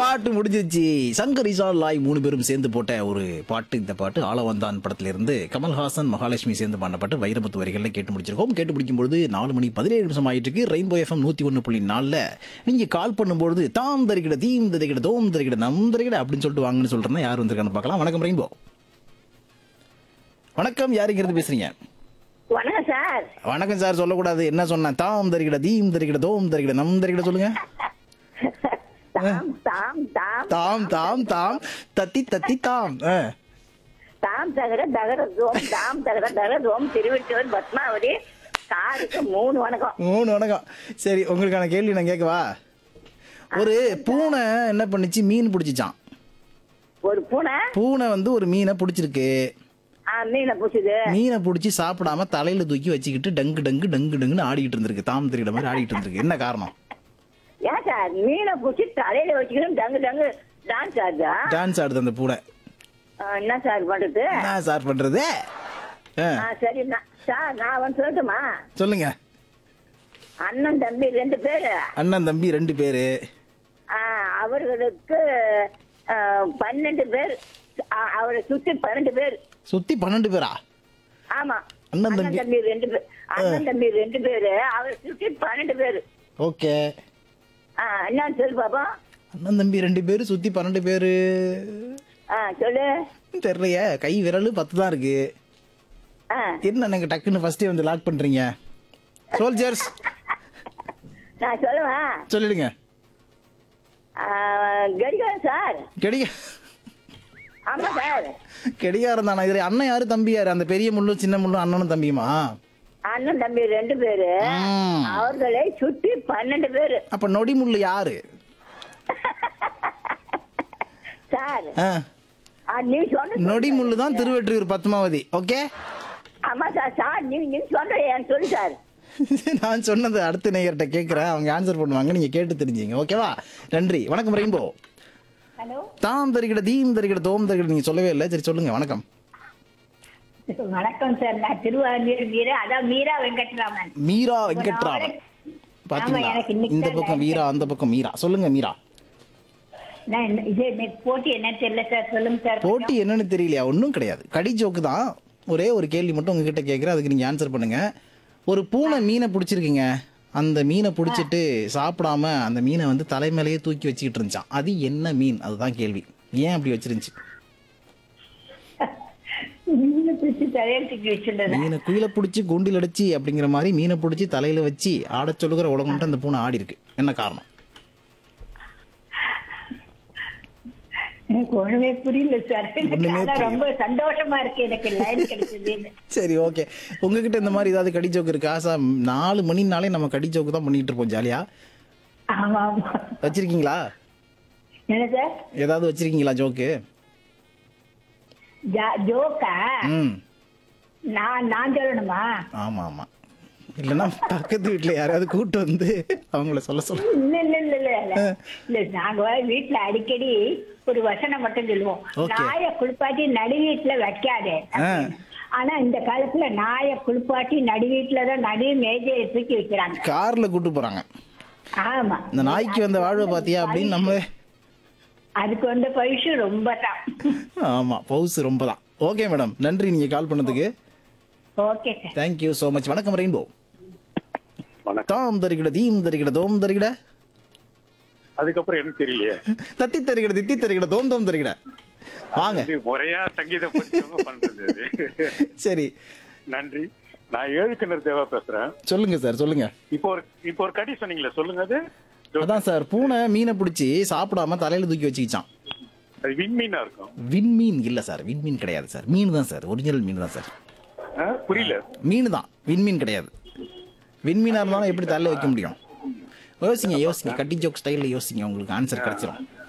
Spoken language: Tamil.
பாட்டு முடிஞ்சிருச்சு சங்கர் இசால் லாய் மூணு பேரும் சேர்ந்து போட்ட ஒரு பாட்டு இந்த பாட்டு ஆளவந்தான் படத்துல இருந்து கமல்ஹாசன் மகாலட்சுமி சேர்ந்து பாடின பாட்டு வைரமுத்து வரிகளில் கேட்டு முடிச்சிருக்கோம் கேட்டு முடிக்கும் பொழுது நாலு மணி பதினேழு நிமிஷம் ஆயிட்டு இருக்கு ரெயின்போ எஃப்எம் நூத்தி ஒன்று புள்ளி நாலுல நீங்க கால் பண்ணும்பொழுது தாம் தரிக்கிட தீம் தரிக்கிட தோம் தரிக்கிட நம் தரிக்கிட அப்படின்னு சொல்லிட்டு வாங்கன்னு சொல்றேன் யார் வந்திருக்கான்னு பார்க்கலாம் வணக்கம் ரெயின்போ வணக்கம் யாருங்கிறது பேசுறீங்க வணக்கம் சார் வணக்கம் சார் சொல்லக்கூடாது என்ன சொன்னேன் தாம் தரிக்கிட தீம் தரிக்கிட தோம் தரிக்கிட நம் தரிக்கிட சொல்லுங்க தாம் தாம் தாம் தாம் தாம் தாம் தத்தி தத்தி தாம் ஆ. தாம் தகர தகர தோம் தாம் தகர தகர தோம் திருவெட்டூர் பத்மாவதி சாருக்கு மூணு வணக்கம் மூணு வணக்கம் சரி உங்களுக்கான கேள்வி நான் கேட்கவா ஒரு பூனை என்ன பண்ணுச்சு மீன் பிடிச்சிச்சான் ஒரு பூனை பூனை வந்து ஒரு மீனை பிடிச்சிருக்கு ஆ, மீனை பூச்சுது மீனை பிடிச்சி சாப்பிடாம தலையில தூக்கி வச்சுக்கிட்டு டங்கு டங்கு டங்கு டங்குன்னு ஆடிக்கிட்டு இருந்திருக்கு தாம் தெரியிற மாதிரி ஆடிக்கிட்டு இருந்திருக்கு என்ன காரணம் ஏன் சார் மீனை பூச்சி தலையில வச்சுக்கணும் டங்கு டங்கு டான்ஸ் ஆடுதா டான்ஸ் ஆடுது அந்த பூனை ஆ, என்ன சார் பண்றது என்ன சார் பண்றது ஆ, ஆ, சரி நான் சார் நான் வந்து சொல்லட்டுமா சொல்லுங்க அண்ணன் தம்பி ரெண்டு பேரு அண்ணன் தம்பி ரெண்டு பேரு ஆ, அவர்களுக்கு ஆ, பன்னெண்டு பேர் ஆ, அவரை சுத்தி பன்னெண்டு பேர் சுத்தி பன்னெண்டு பேரா ஆமா அண்ணன் அண்ணன் தம்பி. தம்பி ரெண்டு பேர் அண்ணன் தம்பி ரெண்டு பேரு அவரை சுத்தி பன்னெண்டு பேரு ஓகே ஆ, என்னன்னு சொல்லு பாப்பா அண்ணன் தம்பி ரெண்டு பேரு சுத்தி பன்னெண்டு பேரு ஆ சொல்லு தெரியலையே கை விரல் பத்து தான் இருக்கு ஆ என்ன எனக்கு டக்குன்னு ஃபர்ஸ்டே வந்து லாக் பண்றீங்க சோல்ஜர்ஸ் நான் சொல்லுவேன் சொல்லிடுங்க ஆ, கடிகாரம் சார் கெடிக ஆமா சார் கெடிகாரம் தானே இதுல அண்ணன் யாரு தம்பி யாரு அந்த பெரிய முள்ளும் சின்ன முள்ளும் அண்ணனும் தம்பியுமா அண்ணன் தம்பி ரெண்டு பேரு ம். அவர்களை சுத்தி பன்னெண்டு பேரு அப்ப நொடி முள்ளு யாரு சார் ஆ, ஆ, நீ சொன்ன நொடி முள்ளு தான் திருவெற்றியூர் பத்மாவதி ஓகே ஆமா சார் சார் நீ நீ சொல்ற எனக்கு சொல்லு சார் நான் சொன்னது அடுத்த நேயர்கிட்ட கேட்கிறேன் அவங்க ஆன்சர் பண்ணுவாங்க நீங்க கேட்டு தெரிஞ்சுங்க ஓகேவா நன்றி வணக்கம் ரெயின்போ ஹலோ தாம் தருகிட தீம் தருகிட தோம் தருகிட நீங்க சொல்லவே இல்லை சரி சொல்லுங்க வணக்கம் வணக்கம் சார் நான் திருவாரூர் மீரா அதான் மீரா வெங்கட்ராமன் மீரா வெங்கட்ராமன் பாத்தீங்களா எனக்கு இன்னைக்கு இந்த தான் பக்கம் வீரா அந்த பக்கம் மீரா சொல்லுங்க மீரா நான் என்ன- இது இன்னைக்கு போட்டி என்ன தெரியல சார் சொல்லுங்க சார் போட்டி என்னன்னு தெரியலையா ஒன்றும் கிடையாது கடி ஜோக்கு தான் ஒரே ஒரு கேள்வி மட்டும் உங்ககிட்ட கேட்குறேன் அதுக்கு நீங்கள் ஆன்சர் பண்ணுங்க ஒரு பூனை மீனை பிடிச்சிருக்கீங்க அந்த மீனை பிடிச்சிட்டு சாப்பிடாம அந்த மீனை வந்து தலைமையிலேயே தூக்கி வச்சுக்கிட்டு இருந்துச்சான் அது என்ன மீன் அதுதான் கேள்வி ஏன் அப்படி வச்சிருந்துச்சு மீனை பிடிச்சி தலையில் தூக்கி வச்சுருந்தது மீனை குயில பிடிச்சி குண்டில் அடிச்சு அப்படிங்கிற மாதிரி மீனை பிடிச்சி தலையில வச்சு ஆடச் சொல்லுகிற உலகம்ட்டு அந்த பூனை ஆடி இருக்கு என்ன காரணம் எனக்கு ஒண்ணுமே புரியல சார் எனக்கு ஒண்ணுமே ஆனா புரியல. ரொம்ப சந்தோஷமா இருக்கு எனக்கு லைன் கிடைச்சதுன்னு சரி ஓகே உங்ககிட்ட இந்த மாதிரி ஏதாவது கடி ஜோக்கு இருக்கா சார் நாலு மணினாலே நம்ம கடி ஜோக்கு தான் பண்ணிட்டு இருப்போம் ஜாலியா ஆமா ஆமா வச்சிருக்கீங்களா என்ன சார் ஏதாவது வச்சிருக்கீங்களா ஜோக்கு ஜா- ஜோக்கா ம் நான் நான் சொல்லணுமா ஆமா ஆமா இல்லைன்னா பக்கத்து வீட்டுல யாரையாவது கூட்டு வந்து அவங்கள சொல்ல சொல்ல இல்ல இல்ல இல்ல இல்ல இல்ல இல்ல நாங்க வீட்டுல அடிக்கடி ஒரு வசனம் மட்டும் சொல்லுவோம் Okay. நாய குளிப்பாட்டி நடு வீட்டுல வைக்காதே அப்படின்னு. ஆனா இந்த காலத்துல நாய குளிப்பாட்டி நடு வீட்டுல தான் நடு மேஜையை தூக்கி வைக்கிறாங்க கார்ல கூட்டு போறாங்க ஆமா இந்த நாய்க்கு வந்த வாழ்வை பாத்தியா அப்படின்னு நம்ம அதுக்கு வந்த பரிசு ரொம்ப தான் ஆமா பவுஸ் ரொம்ப தான் ஓகே மேடம் நன்றி நீங்க கால் பண்ணதுக்கு okay sir thank you so much வணக்கம் ரெயின்போ வணக்கம் தாம் தருகிட தீம் தருகிட தோம் தருகிட அதுக்கப்புறம் எனக்கு தெரியலையே தத்தி தருகிட தித்தி தருகிட தோம் தோம் தருகிட வாங்க இது முறையா சங்கீத படிச்சவங்க பண்றது இது. சரி நன்றி நான் ஏழுக்கிணர் தேவா பேசுறேன் சொல்லுங்க சார் சொல்லுங்க இப்போ ஒரு இப்போ ஒரு கடி சொன்னீங்களே சொல்லுங்க அது அதான் சார் பூனை மீனை பிடிச்சி சாப்பிடாம தலையில தூக்கி வச்சுக்கிச்சான் அது விண்மீனா இருக்கும் விண்மீன் இல்ல சார் விண்மீன் கிடையாது சார் மீன் தான் சார் ஒரிஜினல் மீன் தான் சார் ஆ? புரியல மீன் தான் விண்மீன் கிடையாது விண்மீனா இருந்தாலும் எப்படி தலையில வைக்க முடியும் யோசிங்க யோசிங்க கட்டி ஜோக் ஸ்டைல்ல யோசிங்க உங்களுக்கு ஆன்சர் கிடைச்சிரும்